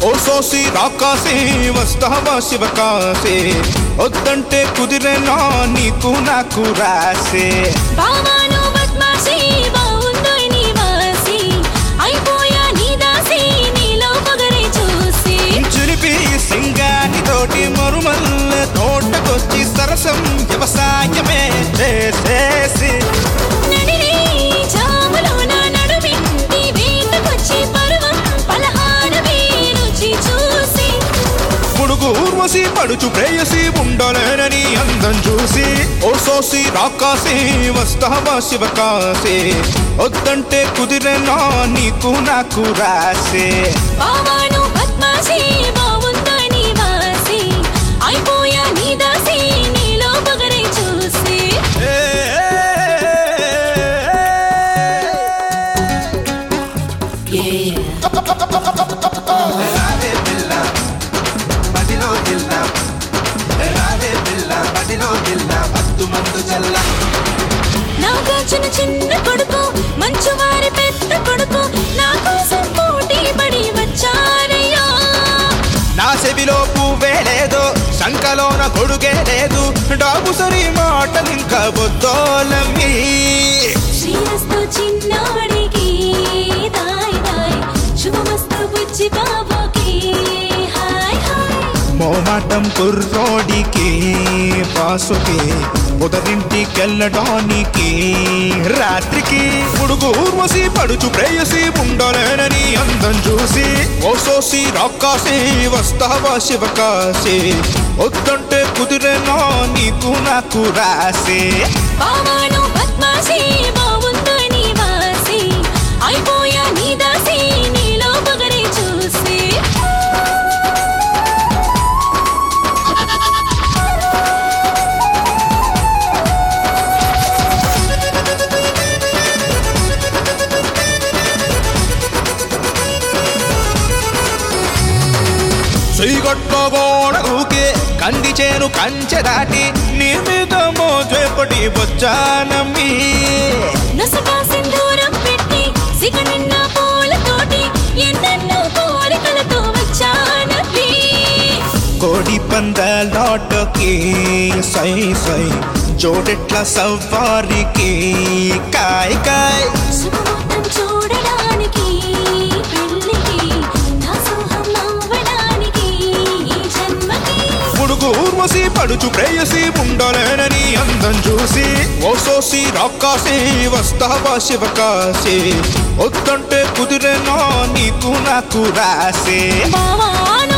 ఓ సోసి రాకాసి వస్తావా శివకాసి వద్దంటే కుదిరేనా నీకు నాకు రాసే బావాను బద్మాసి బావుందో నీ వాసి అయిపోయా నీ దాసి నీలో పొగరే చూసి చిలిపి సింగాని తోటి మరుమల్ల తోటకొచ్చి సరసం వ్యవసాయమే చేసేసి నడిరే జాములో నా నడుమింటి వేటకొచ్చి పరువం పలహారమే రుచి చూసి పుడుగు ఊర్వశి పడుచు ప్రేయసి ఉండలేనని అందం చూసి ఓ సోసి రాకాసి వస్తావా శివకాసి వద్దంటే కుదిరేనా నీకు నాకు రాసే బావాను బద్మాసి బావుందో నీ వాసి అయిపోయా నీ దాసి నీలో పొగరే చూసి ఏ, రావే పిల్ల మదిలో జిల్ల రావే పిల్ల మదిలో జిల్ల మత్తు మందు చల్ల నాగా చిన్న చిన్న కొడుకు మంచు వారి పెద్ద కొడుకు నా కోసం పోటీ పడి వచ్చారయ్యా నా చెవిలో పువ్వే లేదు శంకలోన కొడుకే లేదు డాబు సరి మాటలింక బొద్దోలమ్మి శ్రీరస్తు చిన్నాడికి దాయ్ దాయ్ శుభమస్తు బుజ్జి బాబుకి హాయ్ హాయ్ మోమాటం కుర్రోడికి పాసుకి ఉదరింటికెళ్ళడానికి రాత్రికి ఉడుగు ఊర్వశి పడుచు ప్రేయసి ఉండలేనని అందం చూసి ఓ సోసి రాకాసి వస్తావా శివకాసి వద్దంటే కుదిరేనా నీకు నాకు రాసే బావాను బద్మాసి బావుందో నీ వాసి అయిపోయా నీ దాసి నీలో పొగరే చూసి శ్రీగొట్ల గోడ దూకే కంది చేను కంచె దాటి నీ మీద మోజేపటి వచ్చానమ్మి నసగా సింధూరం పెట్టి సిగ నిన్న పూలతోటి ఎన్నెన్నో కోరికలతో వచ్చానప్పి కోడి పందాలోటకి సై సై జోడెట్ల సవ్వారికి కాయ్ కాయ్ శుభముహూర్తం చూడడానికి పెళ్ళికి దాసోహం అవ్వడానికి ఈ జన్మకి ఉడుగు ఊర్వశి పడుచు ప్రేయసి ఉండలేనని అందం చూసి ఓ సోసి రాకాసి వస్తావా శివకాసి వద్దంటే కుదిరేనా నీకు నాకు రాసే బావాను